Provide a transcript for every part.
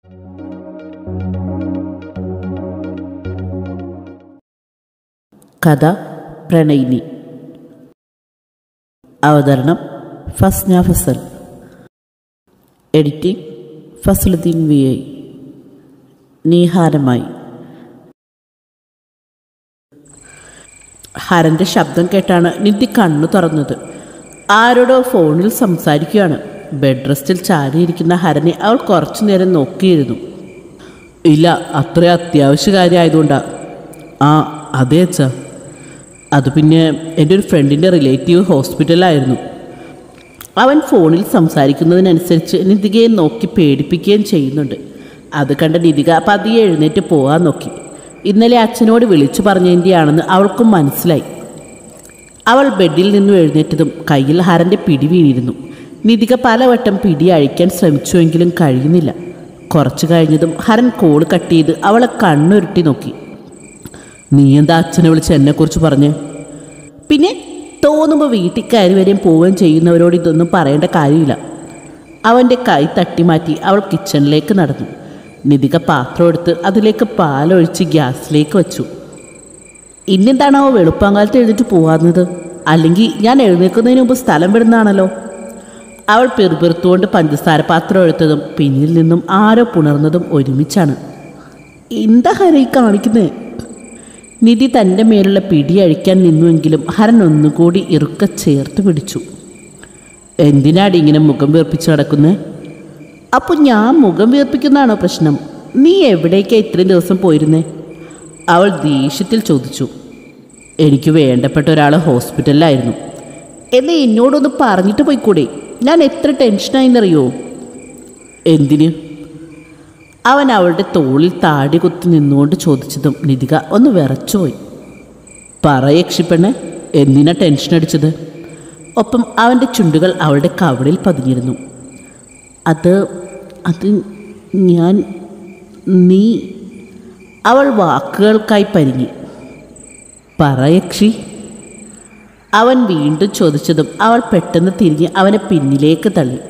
കഥ പ്രണയിനി അവതരണം Fasna Fasal editing Fasaluddin V I നീഹാരമായി ഹരൻ്റെ ശബ്ദം കേട്ടാണ് നിധി കണ്ണു തുറന്നത് ആരോടോ ഫോണിൽ സംസാരിക്കുകയാണ് ബെഡ് റെസ്റ്റിൽ ചാരിയിരിക്കുന്ന ഹരനെ അവൾ കുറച്ചു നേരം നോക്കിയിരുന്നു ഇല്ല അത്ര അത്യാവശ്യ കാര്യമായതുകൊണ്ടാ ആ അതെ അച്ഛാ അത് പിന്നെ എൻ്റെ ഒരു ഫ്രണ്ടിൻ്റെ റിലേറ്റീവ് ഹോസ്പിറ്റലായിരുന്നു അവൻ ഫോണിൽ സംസാരിക്കുന്നതിനനുസരിച്ച് നിതികയെ നോക്കി പേടിപ്പിക്കുകയും ചെയ്യുന്നുണ്ട് അത് കണ്ട നിതിക പതിയെ എഴുന്നേറ്റ് പോകാൻ നോക്കി ഇന്നലെ അച്ഛനോട് വിളിച്ചു പറഞ്ഞതിൻ്റെയാണെന്ന് അവൾക്കും മനസ്സിലായി അവൾ ബെഡിൽ നിന്നും എഴുന്നേറ്റതും കയ്യിൽ ഹരൻ്റെ പിടി വീണിരുന്നു നിതിക പലവട്ടം പിടി അഴിക്കാൻ ശ്രമിച്ചുവെങ്കിലും കഴിയുന്നില്ല കുറച്ചു കഴിഞ്ഞതും ഹരൻ കോള് കട്ട് ചെയ്ത് അവളെ കണ്ണുരുട്ടി നോക്കി നീ എന്താ അച്ഛനെ വിളിച്ച് എന്നെക്കുറിച്ച് പറഞ്ഞേ പിന്നെ തോന്നുമ്പോൾ വീട്ടിൽ കയറി വരെയും പോവുകയും ചെയ്യുന്നവരോട് ഇതൊന്നും പറയേണ്ട കാര്യമില്ല അവൻ്റെ കൈ തട്ടിമാറ്റി അവൾ കിച്ചണിലേക്ക് നടന്നു നിധിക പാത്രം എടുത്ത് അതിലേക്ക് പാലൊഴിച്ച് ഗ്യാസിലേക്ക് വെച്ചു ഇന്നെന്താണോ വെളുപ്പാങ്കാലത്ത് എഴുന്നേറ്റ് പോവാന്നത് അല്ലെങ്കിൽ ഞാൻ എഴുന്നേൽക്കുന്നതിന് മുമ്പ് സ്ഥലം വിടുന്നതാണല്ലോ അവൾ പെറുപെറുത്തുകൊണ്ട് പഞ്ചസാര പാത്രം എടുത്തതും പിന്നിൽ നിന്നും ആരോ പുണർന്നതും ഒരുമിച്ചാണ് എന്താ ഹരയി കാണിക്കുന്നേ നിധി തൻ്റെ മേലുള്ള പിടി അഴിക്കാൻ നിന്നുവെങ്കിലും ഹരൻ ഒന്നുകൂടി ഇറുക്ക ചേർത്ത് പിടിച്ചു എന്തിനാടി ഇങ്ങനെ മുഖം വീർപ്പിച്ച് നടക്കുന്നത് അപ്പോൾ ഞാൻ മുഖം വീർപ്പിക്കുന്നതാണോ പ്രശ്നം നീ എവിടേക്കാണ് ഇത്രയും ദിവസം പോയിരുന്നേ അവൾ ദേഷ്യത്തിൽ ചോദിച്ചു എനിക്ക് വേണ്ടപ്പെട്ട ഒരാൾ ഹോസ്പിറ്റലിലായിരുന്നു എന്നെ എന്നോടൊന്ന് പറഞ്ഞിട്ട് പോയിക്കൂടെ ഞാൻ എത്ര ടെൻഷനായിന്നറിയോ എന്തിന് അവൻ അവളുടെ തോളിൽ താടി കുത്തി നിന്നുകൊണ്ട് ചോദിച്ചതും നിധിക ഒന്ന് വിറച്ചുപോയി പറ യക്ഷിപ്പെണ്ണെ എന്തിനാ ടെൻഷൻ അടിച്ചത് ഒപ്പം അവൻ്റെ ചുണ്ടുകൾ അവളുടെ കവളിൽ പതിഞ്ഞിരുന്നു അത് അത് ഞാൻ നീ അവൾ വാക്കുകൾക്കായി പരിങ്ങി പറ യക്ഷി അവൻ വീണ്ടും ചോദിച്ചതും അവൾ പെട്ടെന്ന് തിരിഞ്ഞ് അവനെ പിന്നിലേക്ക് തള്ളി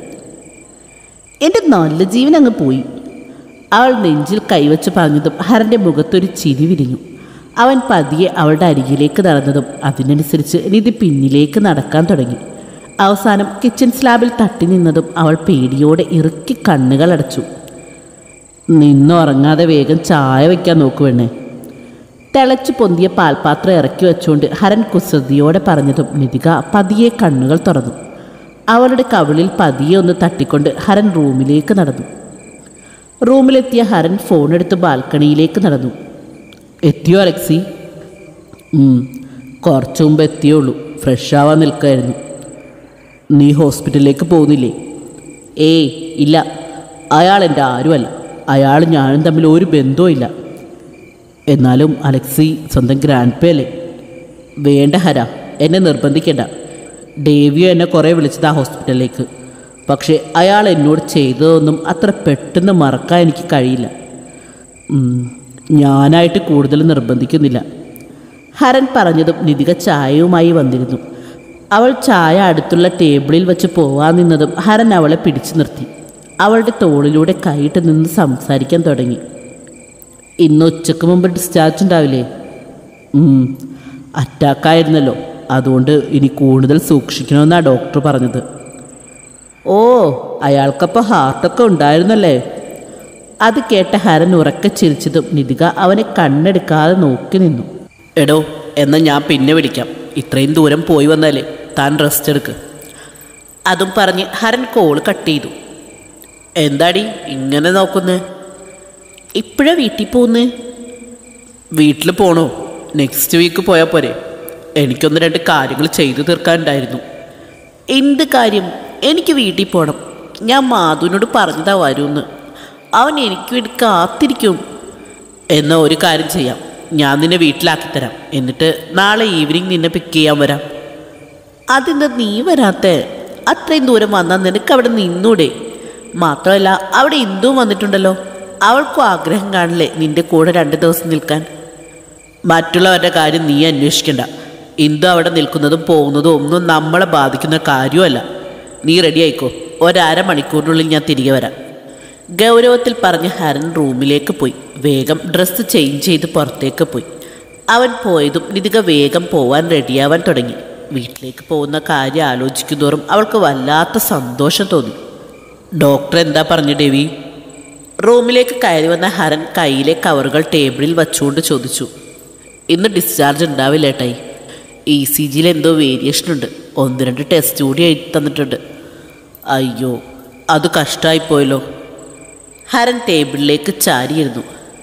എൻ്റെ നല്ല ജീവൻ അങ്ങ് പോയി അവൾ നെഞ്ചിൽ കൈവച്ച് പറഞ്ഞതും ഹരൻ്റെ മുഖത്തൊരു ചിരി വിരിഞ്ഞു അവൻ പതിയെ അവളുടെ അരികിലേക്ക് നടന്നതും അതിനനുസരിച്ച് നിധി പിന്നിലേക്ക് നടക്കാൻ തുടങ്ങി അവസാനം കിച്ചൺ സ്ലാബിൽ തട്ടി നിന്നതും അവൾ പേടിയോടെ ഇറുക്കി കണ്ണുകൾ അടച്ചു നിന്നുറങ്ങാതെ വേഗം ചായ വയ്ക്കാൻ നോക്കുവേണേ തിളച്ചു പൊന്തിയ പാൽപാത്രം ഇറക്കി വെച്ചുകൊണ്ട് ഹരൻ കുസൃതിയോടെ പറഞ്ഞതും നിധിക പതിയെ കണ്ണുകൾ തുറന്നു അവളുടെ കവിളിൽ പതിയെ ഒന്ന് തട്ടിക്കൊണ്ട് ഹരൻ റൂമിലേക്ക് നടന്നു റൂമിലെത്തിയ ഹരൻ ഫോണെടുത്ത് ബാൽക്കണിയിലേക്ക് നടന്നു എത്തിയോ അലക്സി ഉം, കുറച്ചു മുമ്പ് എത്തിയുള്ളൂ ഫ്രഷ് ആവാൻ നിൽക്കായിരുന്നു നീ ഹോസ്പിറ്റലിലേക്ക് പോകുന്നില്ലേ ഏയ് ഇല്ല അയാൾ എൻ്റെ ആരുമല്ല അയാൾ ഞാനും തമ്മിൽ ഒരു ബന്ധവും ഇല്ല എന്നാലും അലക്സി സ്വന്തം ഗ്രാൻഡ് പേ അല്ലേ വേണ്ട ഹര എന്നെ നിർബന്ധിക്കണ്ട ഡേവിയോ എന്നെ കുറേ വിളിച്ചതാ ഹോസ്പിറ്റലിലേക്ക് പക്ഷേ അയാൾ എന്നോട് ചെയ്തതൊന്നും അത്ര പെട്ടെന്ന് മറക്കാൻ എനിക്ക് കഴിയില്ല ഉം, ഞാനായിട്ട് കൂടുതൽ നിർബന്ധിക്കുന്നില്ല ഹരൻ പറഞ്ഞതും നിധിക ചായയുമായി വന്നിരുന്നു അവൾ ചായ അടുത്തുള്ള ടേബിളിൽ വെച്ച് പോവാൻ നിന്നതും ഹരൻ അവളെ പിടിച്ചു നിർത്തി അവളുടെ തോളിലൂടെ കൈയിട്ട് നിന്ന് സംസാരിക്കാൻ തുടങ്ങി ഇന്ന് ഉച്ചക്ക് മുമ്പ് ഡിസ്ചാർജ് ഉണ്ടാവില്ലേ ഉം, അറ്റാക്കായിരുന്നല്ലോ അതുകൊണ്ട് ഇനി കൂടുതൽ സൂക്ഷിക്കണമെന്നാണ് ഡോക്ടർ പറഞ്ഞത് ഓ അയാൾക്കപ്പോൾ ഹാർട്ടൊക്കെ ഉണ്ടായിരുന്നല്ലേ അത് കേട്ട ഹരൻ ഉറക്കെ ചിരിച്ചതും നിധിക അവനെ കണ്ണെടുക്കാതെ നോക്കി നിന്നു എടോ എന്നാൽ ഞാൻ പിന്നെ വിളിക്കാം ഇത്രയും ദൂരം പോയി വന്നാലേ താൻ റെസ്റ്റ് എടുക്ക് അതും പറഞ്ഞ് ഹരൻ കോൾ കട്ട് ചെയ്തു എന്താടി ഇങ്ങനെ നോക്കുന്നേ ഇപ്പോഴാ വീട്ടിൽ പോകുന്നേ വീട്ടിൽ പോണോ നെക്സ്റ്റ് വീക്ക് പോയാൽ പോരെ എനിക്കൊന്ന് രണ്ട് കാര്യങ്ങൾ ചെയ്തു തീർക്കാനുണ്ടായിരുന്നു എന്ത് കാര്യം എനിക്ക് വീട്ടിൽ പോകണം ഞാൻ മാധുവിനോട് പറഞ്ഞതാ വരുമെന്ന് അവൻ എനിക്ക് വേണ്ടി കാത്തിരിക്കും എന്നാൽ ഒരു കാര്യം ചെയ്യാം ഞാൻ നിന്നെ വീട്ടിലാക്കി തരാം എന്നിട്ട് നാളെ ഈവനിങ് നിന്നെ പിക്ക് ചെയ്യാൻ വരാം അതെന്താ നീ വരാത്തേ അത്രയും ദൂരം വന്നാൽ നിനക്ക് അവിടെ നിന്നൂടെ മാത്രമല്ല അവിടെ ഇന്ദുവും വന്നിട്ടുണ്ടല്ലോ അവൾക്കും ആഗ്രഹം കാണില്ലേ നിന്റെ കൂടെ രണ്ട് ദിവസം നിൽക്കാൻ മറ്റുള്ളവരുടെ കാര്യം നീ അന്വേഷിക്കണ്ട ഇന്ദു അവിടെ നിൽക്കുന്നതും പോകുന്നതും ഒന്നും നമ്മളെ ബാധിക്കുന്ന കാര്യമല്ല നീ റെഡി ആയിക്കോ ഒരര മണിക്കൂറിനുള്ളിൽ ഞാൻ തിരികെ വരാം ഗൗരവത്തിൽ പറഞ്ഞ് ഹരൻ റൂമിലേക്ക് പോയി വേഗം ഡ്രസ്സ് ചേഞ്ച് ചെയ്ത് പുറത്തേക്ക് പോയി അവൻ പോയതും നിതിക വേഗം പോവാൻ റെഡിയാവാൻ തുടങ്ങി വീട്ടിലേക്ക് പോകുന്ന കാര്യം ആലോചിക്കുന്നതോറും അവൾക്ക് വല്ലാത്ത സന്തോഷം തോന്നി ഡോക്ടർ എന്താ പറഞ്ഞു ഡേവി റൂമിലേക്ക് കയറി വന്ന ഹരൻ കയ്യിലെ കവറുകൾ ടേബിളിൽ വച്ചുകൊണ്ട് ചോദിച്ചു ഇന്ന് ഡിസ്ചാർജ് ഉണ്ടാവില്ല ഏട്ടായി ഇ സി ജിയിൽ എന്തോ വേരിയേഷൻ ഉണ്ട് ഒന്ന് രണ്ട് ടെസ്റ്റ് കൂടി എഴുതി തന്നിട്ടുണ്ട് അയ്യോ അത് കഷ്ടമായിപ്പോയല്ലോ ഹരൻ ടേബിളിലേക്ക് ചാരിയിരുന്നു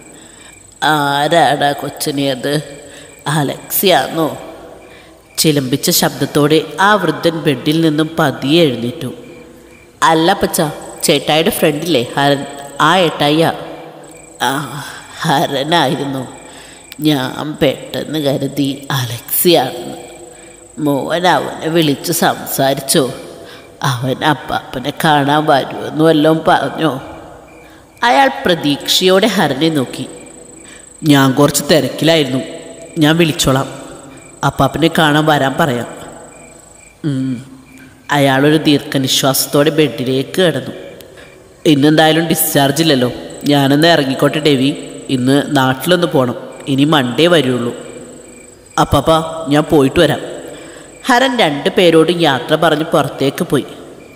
ആരാടാ കൊച്ചിനെ അത് അലക്സിയാന്നോ ചിലമ്പിച്ച ശബ്ദത്തോടെ ആ വൃദ്ധൻ ബെഡിൽ നിന്നും പതിയെ എഴുന്നേറ്റു അല്ല പച്ച ചേട്ടായിയുടെ ഫ്രണ്ടില്ലേ ഹരൻ ആ ഏട്ടായിയാ ആ ഹരനായിരുന്നു ഞാൻ പെട്ടെന്ന് കരുതി അലക്സിയാണെന്ന് മോൻ അവനെ വിളിച്ച് സംസാരിച്ചോ അവൻ അപ്പാപ്പനെ കാണാൻ വരുമെന്ന് വല്ലതും പറഞ്ഞോ അയാൾ പ്രതീക്ഷയോടെ ഹരനെ നോക്കി ഞാൻ കുറച്ച് തിരക്കിലായിരുന്നു ഞാൻ വിളിച്ചോളാം അപ്പാപ്പനെ കാണാൻ വരാൻ പറയാം ഉം. അയാളൊരു ദീർഘനിശ്വാസത്തോടെ ബെഡിലേക്ക് കിടന്നു ഇന്നെന്തായാലും ഡിസ്ചാർജ് ഇല്ലല്ലോ ഞാനൊന്ന് ഇറങ്ങിക്കോട്ടെ ഡേവി ഇന്ന് നാട്ടിലൊന്ന് പോകണം ഇനി മൺഡേ വരുള്ളൂ അപ്പാപ്പ ഞാൻ പോയിട്ട് വരാം ഹരൻ രണ്ട് പേരോടും യാത്ര പറഞ്ഞ് പുറത്തേക്ക് പോയി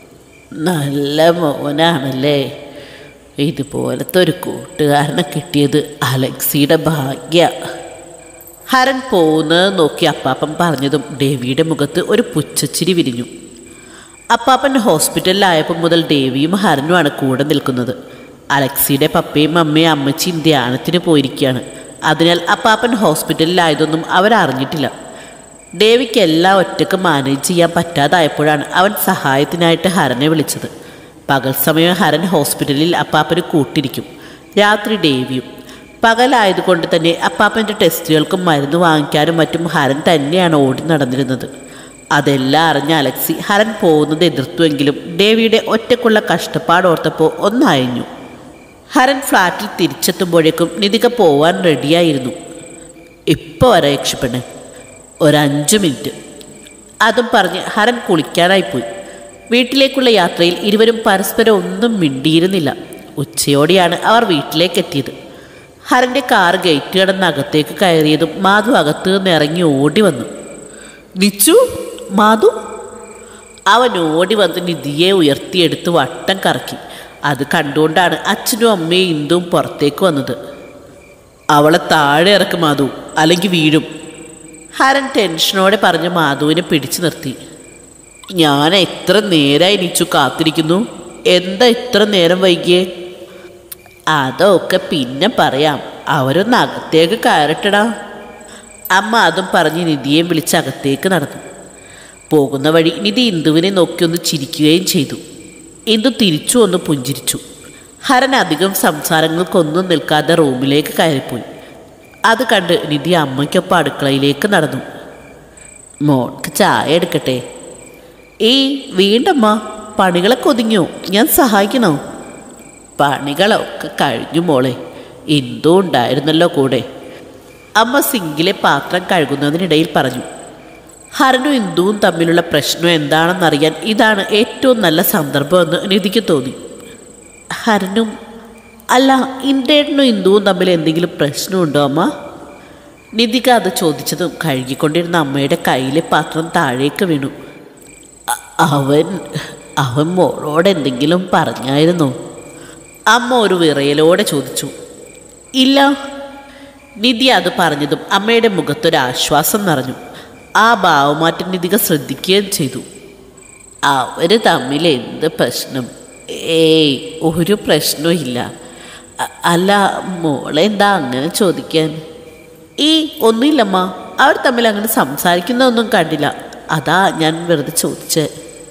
നല്ല മോനാണല്ലേ ഇതുപോലത്തെ ഒരു കൂട്ടുകാരനെ കിട്ടിയത് അലക്സിയുടെ ഭാഗ്യ ഹരൻ പോകുന്നത് നോക്കി അപ്പാപ്പൻ പറഞ്ഞതും ഡേവിയുടെ മുഖത്ത് ഒരു പുച്ഛച്ചിരി വിരിഞ്ഞു അപ്പാപ്പൻ ഹോസ്പിറ്റലിലായപ്പോൾ മുതൽ ദേവിയും ഹരനുമാണ് കൂടെ നിൽക്കുന്നത് അലക്സിയുടെ പപ്പയും അമ്മയും അമ്മച്ചിയും ധ്യാനത്തിന് പോയിരിക്കുകയാണ് അതിനാൽ അപ്പാപ്പൻ ഹോസ്പിറ്റലിലായതൊന്നും അവരറിഞ്ഞിട്ടില്ല ദേവിക്ക് എല്ലാം ഒറ്റക്ക് മാനേജ് ചെയ്യാൻ പറ്റാതായപ്പോഴാണ് അവൻ സഹായത്തിനായിട്ട് ഹരനെ വിളിച്ചത് പകൽ സമയം ഹരൻ ഹോസ്പിറ്റലിൽ അപ്പാപ്പന് കൂട്ടിരിക്കും രാത്രി ദേവിയും പകലായതുകൊണ്ട് തന്നെ അപ്പാപ്പൻ്റെ ടെസ്റ്റുകൾക്കും മരുന്ന് വാങ്ങിക്കാനും മറ്റും ഹരൻ തന്നെയാണ് ഓടി നടന്നിരുന്നത് അതെല്ലാം അറിഞ്ഞ അലക്സി ഹരൻ പോകുന്നത് എതിർത്തുവെങ്കിലും ദേവിയുടെ ഒറ്റക്കുള്ള കഷ്ടപ്പാടോർത്തപ്പോൾ ഒന്നയഞ്ഞു ഹരൻ ഫ്ലാറ്റിൽ തിരിച്ചെത്തുമ്പോഴേക്കും നിതിക പോവാൻ റെഡിയായിരുന്നു ഇപ്പോൾ വരാം യക്ഷിപ്പെണ്ണെ ഒരഞ്ച് മിനിറ്റ് അതും പറഞ്ഞ് ഹരൻ കുളിക്കാനായിപ്പോയി വീട്ടിലേക്കുള്ള യാത്രയിൽ ഇരുവരും പരസ്പരം ഒന്നും മിണ്ടിയിരുന്നില്ല ഉച്ചയോടെയാണ് അവർ വീട്ടിലേക്ക് എത്തിയത് ഹരൻ്റെ കാർ ഗേറ്റ് കടന്ന് അകത്തേക്ക് കയറിയതും മാധു അകത്ത് നിന്ന് ഇറങ്ങി ഓടി വന്നു നിച്ചു മാധു അവൻ ഓടി വന്ന് നിധിയെ ഉയർത്തിയെടുത്ത് വട്ടം കറക്കി അത് കണ്ടുകൊണ്ടാണ് അച്ഛനും അമ്മയും ഇന്ദുവും പുറത്തേക്ക് വന്നത് അവളെ താഴെ ഇറക്ക് മാധു അല്ലെങ്കിൽ വീഴും ഹരൻ ടെൻഷനോടെ പറഞ്ഞ് മാധുവിനെ പിടിച്ചു നിർത്തി ഞാൻ എത്ര നേരമായി നിച്ചു കാത്തിരിക്കുന്നു എന്താ ഇത്ര നേരം വൈകിയേ അതൊക്കെ പിന്നെ പറയാം അവരൊന്ന് അകത്തേക്ക് കയറട്ടടാ അമ്മ അതും പറഞ്ഞ് നിധിയെ വിളിച്ച് അകത്തേക്ക് നടന്നു പോകുന്ന വഴി നിധി ഇന്ദുവിനെ നോക്കി ഒന്ന് ചിരിക്കുകയും ചെയ്തു ഇന്ദു തിരിച്ചു ഒന്ന് പുഞ്ചിരിച്ചു ഹരൻ അധികം സംസാരങ്ങൾക്കൊന്നും നിൽക്കാതെ റൂമിലേക്ക് കയറിപ്പോയി അത് കണ്ട് നിധി അമ്മയ്ക്കൊപ്പം അടുക്കളയിലേക്ക് നടന്നു മോൾക്ക് ചായ എടുക്കട്ടെ ഏയ് വീണ്ടമ്മ പണികളൊക്കെ ഒതുങ്ങിയോ ഞാൻ സഹായിക്കണോ പണികളൊക്കെ കഴിഞ്ഞു മോളെ ഇന്ദു ഉണ്ടായിരുന്നല്ലോ കൂടെ അമ്മ സിങ്കിലെ പാത്രം കഴുകുന്നതിനിടയിൽ പറഞ്ഞു ഹരനും ഇന്ദുവും തമ്മിലുള്ള പ്രശ്നം എന്താണെന്നറിയാൻ ഇതാണ് ഏറ്റവും നല്ല സന്ദർഭമെന്ന് നിധിക്ക് തോന്നി ഹരനും അല്ല ഇന്ദ്രേട്ടനും ഇന്ദുവും തമ്മിൽ എന്തെങ്കിലും പ്രശ്നമുണ്ടോ അമ്മ നിധിക അത് ചോദിച്ചതും കഴുകിക്കൊണ്ടിരുന്ന അമ്മയുടെ കയ്യിലെ പാത്രം താഴേക്ക് വീണു അ- അവൻ അവൻ മോളോട് എന്തെങ്കിലും പറഞ്ഞായിരുന്നോ അമ്മ ഒരു വിറയലോടെ ചോദിച്ചു ഇല്ല നിധി അത് പറഞ്ഞതും അമ്മയുടെ മുഖത്തൊരു ആശ്വാസം നിറഞ്ഞു ആ ഭാവമാറ്റം നിധിക ശ്രദ്ധിക്കുകയും ചെയ്തു അവർ തമ്മിൽ എന്ത് പ്രശ്നം ഏയ് ഒരു പ്രശ്നവും ഇല്ല അ- അല്ല മോളെ എന്താ അങ്ങനെ ചോദിക്കാൻ ഈ ഒന്നുമില്ലമ്മ അവർ തമ്മിൽ അങ്ങനെ സംസാരിക്കുന്നതൊന്നും കണ്ടില്ല അതാ ഞാൻ വെറുതെ ചോദിച്ചേ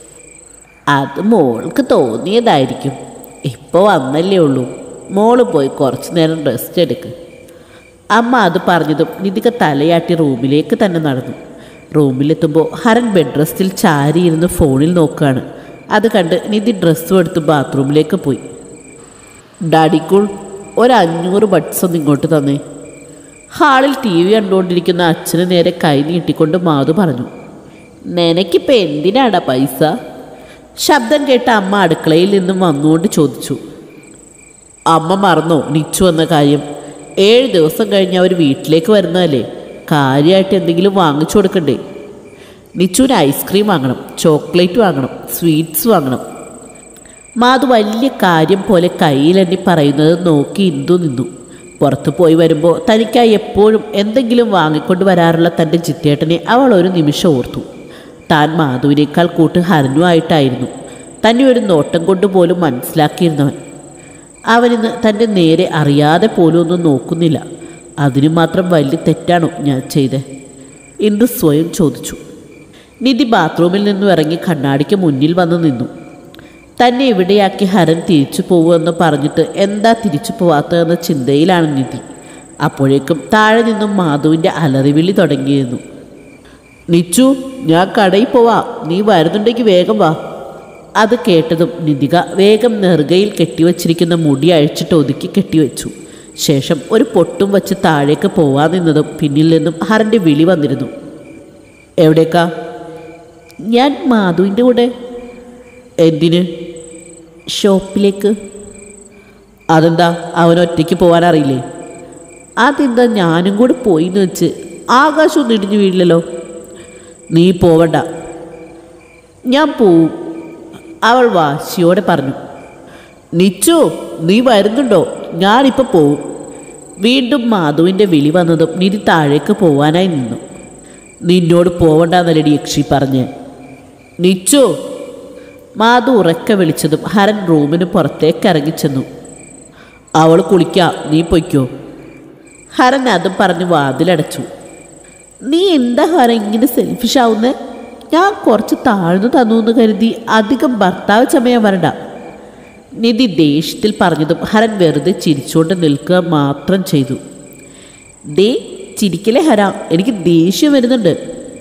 അത് മോൾക്ക് തോന്നിയതായിരിക്കും ഇപ്പോൾ വന്നല്ലേ ഉള്ളൂ മോള് പോയി കുറച്ചു നേരം റെസ്റ്റ് എടുക്ക് അമ്മ അത് പറഞ്ഞതും നിധിക തലയാട്ടി റൂമിലേക്ക് തന്നെ നടന്നു റൂമിലെത്തുമ്പോൾ ഹരൻ ബെഡ് റെസ്റ്റിൽ ചാരിയിരുന്ന് ഫോണിൽ നോക്കുകയാണ് അത് കണ്ട് നിധി ഡ്രസ്സും എടുത്ത് ബാത്റൂമിലേക്ക് പോയി ഡാഡിക്കുൾ ഒരു അഞ്ഞൂറ് ബഡ്സ് ഒന്ന് ഇങ്ങോട്ട് തന്നേ ഹാളിൽ ടി വി കണ്ടുകൊണ്ടിരിക്കുന്ന അച്ഛന് നേരെ കൈ നീട്ടിക്കൊണ്ട് മാധു പറഞ്ഞു നിനക്കിപ്പോൾ എന്തിനാടാ പൈസ ശബ്ദം കേട്ട അമ്മ അടുക്കളയിൽ നിന്നും വന്നുകൊണ്ട് ചോദിച്ചു അമ്മ മറന്നോ നിച്ചു എന്ന കാര്യം ഏഴ് ദിവസം കഴിഞ്ഞ് അവർ വീട്ടിലേക്ക് വരുന്നതല്ലേ കാര്യമായിട്ട് എന്തെങ്കിലും വാങ്ങിച്ചു കൊടുക്കണ്ടേ നിച്ചുവിന് ഐസ്ക്രീം വാങ്ങണം ചോക്ലേറ്റ് വാങ്ങണം സ്വീറ്റ്സ് വാങ്ങണം മാധു വലിയ കാര്യം പോലെ കയ്യിലെണ്ണി പറയുന്നത് നോക്കി ഇന്ദു നിന്നു പുറത്തു പോയി വരുമ്പോൾ തനിക്കായി എപ്പോഴും എന്തെങ്കിലും വാങ്ങിക്കൊണ്ട് വരാറുള്ള തൻ്റെ ചിറ്റേട്ടനെ അവൾ ഒരു നിമിഷം ഓർത്തു താൻ മാധുവിനേക്കാൾ കൂട്ട് ഹരനുമായിട്ടായിരുന്നു തന്നെ ഒരു നോട്ടം കൊണ്ട് പോലും മനസ്സിലാക്കിയിരുന്നവൻ അവനിന്ന് തൻ്റെ നേരെ അറിയാതെ പോലും ഒന്നും നോക്കുന്നില്ല അതിന് മാത്രം വലിയ തെറ്റാണോ ഞാൻ ചെയ്തേ ഇന്ദു സ്വയം ചോദിച്ചു നിധി ബാത്റൂമിൽ നിന്നും ഇറങ്ങി കണ്ണാടിക്ക് മുന്നിൽ വന്ന് നിന്നു തന്നെ ഇവിടെയാക്കി ഹരൻ തിരിച്ചു പോവുമെന്ന് പറഞ്ഞിട്ട് എന്താ തിരിച്ചു പോവാത്തതെന്ന ചിന്തയിലാണ് നിധി അപ്പോഴേക്കും താഴെ നിന്നും മാധുവിൻ്റെ അലറിവിളി തുടങ്ങിയിരുന്നു നിച്ചു ഞാൻ കടയിൽ പോവാ നീ വരുന്നുണ്ടെങ്കിൽ വേഗം വാ അത് കേട്ടതും നിധിക വേഗം നെറുകയിൽ കെട്ടിവച്ചിരിക്കുന്ന മുടി അഴിച്ചിട്ട് ഒതുക്കി കെട്ടിവെച്ചു ശേഷം ഒരു പൊട്ടും വച്ച് താഴേക്ക് പോവാൻ നിന്നതും പിന്നിൽ നിന്നും ഹരൻ്റെ വിളി വന്നിരുന്നു എവിടേക്കാ ഞാൻ മാധുവിൻ്റെ കൂടെ എന്തിന് ഷോപ്പിലേക്ക് അതെന്താ അവൻ ഒറ്റയ്ക്ക് പോകാൻ അറിയില്ലേ അതെന്താ ഞാനും കൂടെ പോയി എന്ന് വെച്ച് ആകാശമൊന്നും ഇടിഞ്ഞു വീഴില്ലല്ലോ നീ പോവണ്ട ഞാൻ പോവും അവൾ വാശിയോടെ പറഞ്ഞു നിച്ചു നീ വരുന്നുണ്ടോ ഞാനിപ്പോൾ പോവും വീണ്ടും മാധുവിൻ്റെ വിളി വന്നതും നിധി താഴേക്ക് പോവാനായി നിന്നു നിന്നോട് പോവണ്ടെന്നല്ലടി യക്ഷി പറഞ്ഞ് നിച്ചു മാധു ഉറക്കെ വിളിച്ചതും ഹരൻ റൂമിന് പുറത്തേക്ക് ഇറങ്ങിച്ചെന്നു അവൾ കുളിക്കാം നീ പൊയ്ക്കോ ഹരൻ അതും പറഞ്ഞ് വാതിലടച്ചു നീ എന്താ ഹരൻ ഇങ്ങനെ സെൽഫിഷ് ആവുന്നേ ഞാൻ കുറച്ച് താഴ്ന്നു തന്നു എന്ന് കരുതി അധികം ഭർത്താവ് ചമയാൻ വരണ്ട നിധി ദേഷ്യത്തിൽ പറഞ്ഞതും ഹരൻ വെറുതെ ചിരിച്ചുകൊണ്ട് നിൽക്കുക മാത്രം ചെയ്തു ദേ ചിരിക്കലേ ഹര എനിക്ക് ദേഷ്യം വരുന്നുണ്ട്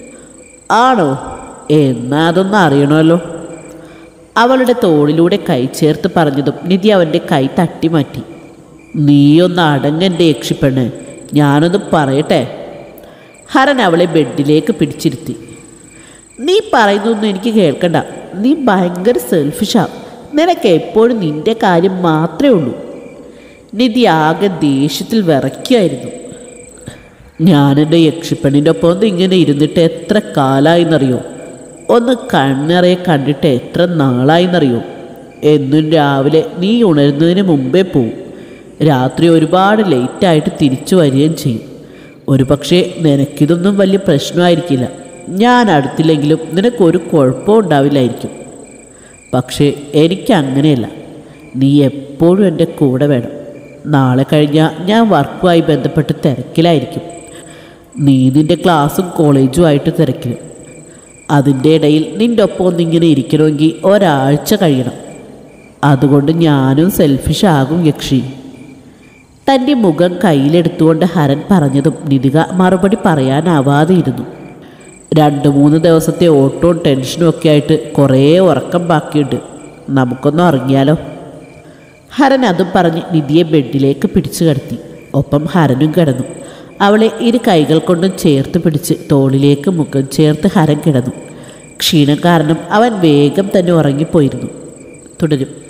ആണോ എന്നാ അതൊന്നും അറിയണമല്ലോ അവളുടെ തോളിലൂടെ കൈ ചേർത്ത് പറഞ്ഞതും നിധി അവൻ്റെ കൈ തട്ടി മാറ്റി നീയൊന്ന് അടങ്ങൻ്റെ യക്ഷിപ്പെണ്ണ് ഞാനൊന്ന് പറയട്ടെ ഹരൻ അവളെ ബെഡിലേക്ക് പിടിച്ചിരുത്തി നീ പറയുന്നൊന്നും എനിക്ക് കേൾക്കണ്ട നീ ഭയങ്കര സെൽഫിഷാ നിനക്ക് എപ്പോഴും നിന്റെ കാര്യം മാത്രമേ ഉള്ളൂ നിധി ആകെ ദേഷ്യത്തിൽ വിറയ്ക്കായിരുന്നു ഞാനെൻ്റെ യക്ഷിപ്പെണ്ണിൻ്റെ ഒപ്പം ഒന്ന് ഇങ്ങനെ ഇരുന്നിട്ട് എത്ര കാലായിന്നറിയോ ഒന്ന് കണ്ണിറയെ കണ്ടിട്ട് എത്ര നാളായിന്നറിയോ എന്നും രാവിലെ നീ ഉണരുന്നതിന് മുമ്പേ പോവും രാത്രി ഒരുപാട് ലേറ്റായിട്ട് തിരിച്ചു വരികയും ചെയ്യും ഒരുപക്ഷെ നിനക്കിതൊന്നും വലിയ പ്രശ്നമായിരിക്കില്ല ഞാൻ അടുത്തില്ലെങ്കിലും നിനക്കൊരു കുഴപ്പവും ഉണ്ടാവില്ലായിരിക്കും പക്ഷേ എനിക്ക് അങ്ങനെയല്ല നീ എപ്പോഴും എൻ്റെ കൂടെ വേണം നാളെ കഴിഞ്ഞാൽ ഞാൻ വർക്കുമായി ബന്ധപ്പെട്ട് തിരക്കിലായിരിക്കും നീ നിൻ്റെ ക്ലാസ്സും കോളേജുമായിട്ട് തിരക്കിലും അതിൻ്റെ ഇടയിൽ നിൻ്റെ ഒപ്പം ഒന്നിങ്ങനെ ഇരിക്കണമെങ്കിൽ ഒരാഴ്ച കഴിയണം അതുകൊണ്ട് ഞാനും സെൽഫിഷ് ആകും യക്ഷി തൻ്റെ മുഖം കയ്യിലെടുത്തുകൊണ്ട് ഹരൻ പറഞ്ഞതും നിധിക മറുപടി പറയാനാവാതെ ഇരുന്നു രണ്ട് മൂന്ന് ദിവസത്തെ ഓട്ടവും ടെൻഷനും ഒക്കെ ആയിട്ട് കുറേ ഉറക്കം ബാക്കിയുണ്ട് നമുക്കൊന്ന് ഉറങ്ങിയാലോ ഹരൻ അതും പറഞ്ഞ് നിധിയെ ബെഡിലേക്ക് പിടിച്ചു കിടത്തി ഒപ്പം ഹരനും കിടന്നു അവളെ ഇരു കൈകൾ കൊണ്ടും ചേർത്ത് പിടിച്ച് തോളിലേക്ക് മുഖം ചേർത്ത് ഹരൻ കിടന്നു ക്ഷീണം കാരണം അവൻ വേഗം തന്നെ ഉറങ്ങിപ്പോയിരുന്നു തുടരും